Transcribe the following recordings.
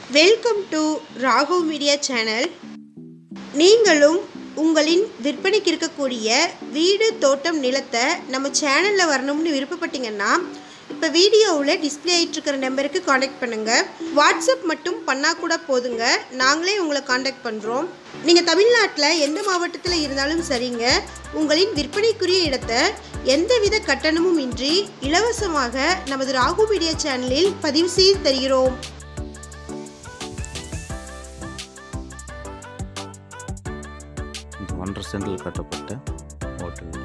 welcome to Raghav media channel நீங்களும் உங்களின் விற்பனைக்கு இருக்கக்கூடிய வீடு தோட்டம் நிலத்தை நம்ம சேனலில் வரணும்னு விருப்பப்பட்டீங்கன்னா இப்போ வீடியோவில் டிஸ்பிளே ஆகிட்டு இருக்கிற நம்பருக்கு காண்டாக்ட் பண்ணுங்கள் வாட்ஸ்அப் மட்டும் பண்ணால் கூட போதுங்க நாங்களே உங்களை காண்டாக்ட் பண்ணுறோம் நீங்கள் தமிழ்நாட்டில் எந்த மாவட்டத்தில் இருந்தாலும் சரிங்க உங்களின் விற்பனைக்குரிய இடத்தை எந்தவித கட்டணமும் இன்றி இலவசமாக நமது ராகு மீடியா சேனலில் பதிவு செய்து தருகிறோம் இது ஒன்றரை சென்டில் கட்டப்பட்ட ஓட்டு வீடு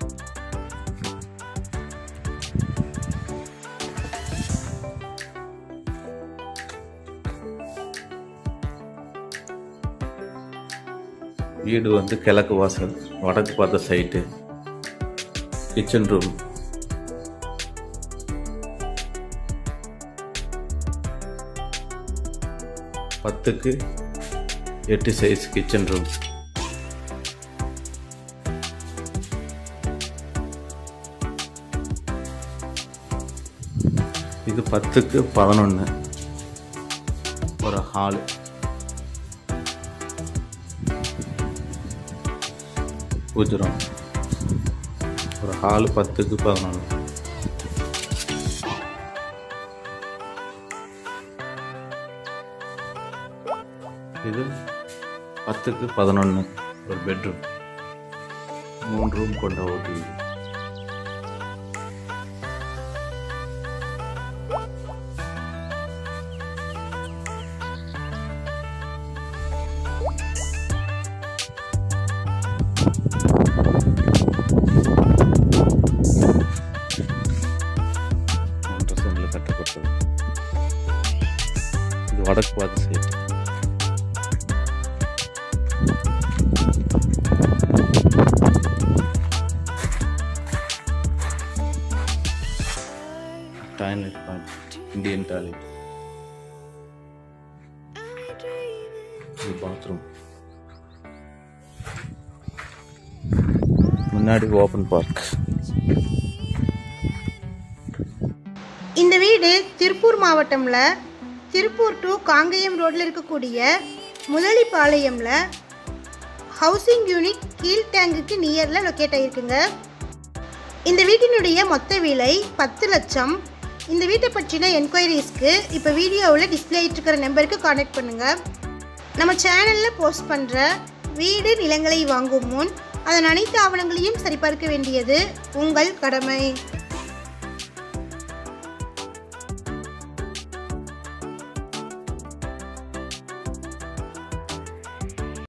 வீடு வந்து கிழக்கு வாசல் வடக்கு பார்த்த சைட்டு கிச்சன் ரூம் பத்துக்கு எட்டு சைஸ் கிச்சன் ரூம் இது பத்துக்கு பதினொன்று ஒரு ஹாலு பூஜ்ரம் ஒரு ஹாலு பத்துக்கு பதினொன்று இது பத்துக்கு பதினொன்று ஒரு பெட்ரூம் மூணு ரூம் கொண்ட ஓட்டு வீடு ஒன்றரை சென்டில் கட்டப்பட்டது இது வடக்கு பார்த்த side toilet point Indian toilet இது பாத்ரூம் முன்னாடி ஓப்பன் பார்க் இந்த வீடு திருப்பூர் மாவட்டம்ல திருப்பூர் டு காங்கேயம் ரோட்டில் இருக்கக்கூடிய முதலிப்பாளையம்ல ஹவுசிங் யூனிட் கீழ் டேங்குக்கு நியரில் லொக்கேட் ஆகிருக்குங்க இந்த வீட்டினுடைய மொத்த விலை பத்து லட்சம் இந்த வீட்டை பற்றின என்கொயரிஸ்க்கு இப்போ வீடியோவில் டிஸ்பிளே ஆகிட்டு இருக்கிற நம்பருக்கு காண்டாக்ட் பண்ணுங்கள் நம்ம சேனலில் போஸ்ட் பண்ணுற வீடு நிலங்களை வாங்கும் முன் அதன் அனைத்து ஆவணங்களையும் சரிபார்க்க வேண்டியது உங்கள் கடமை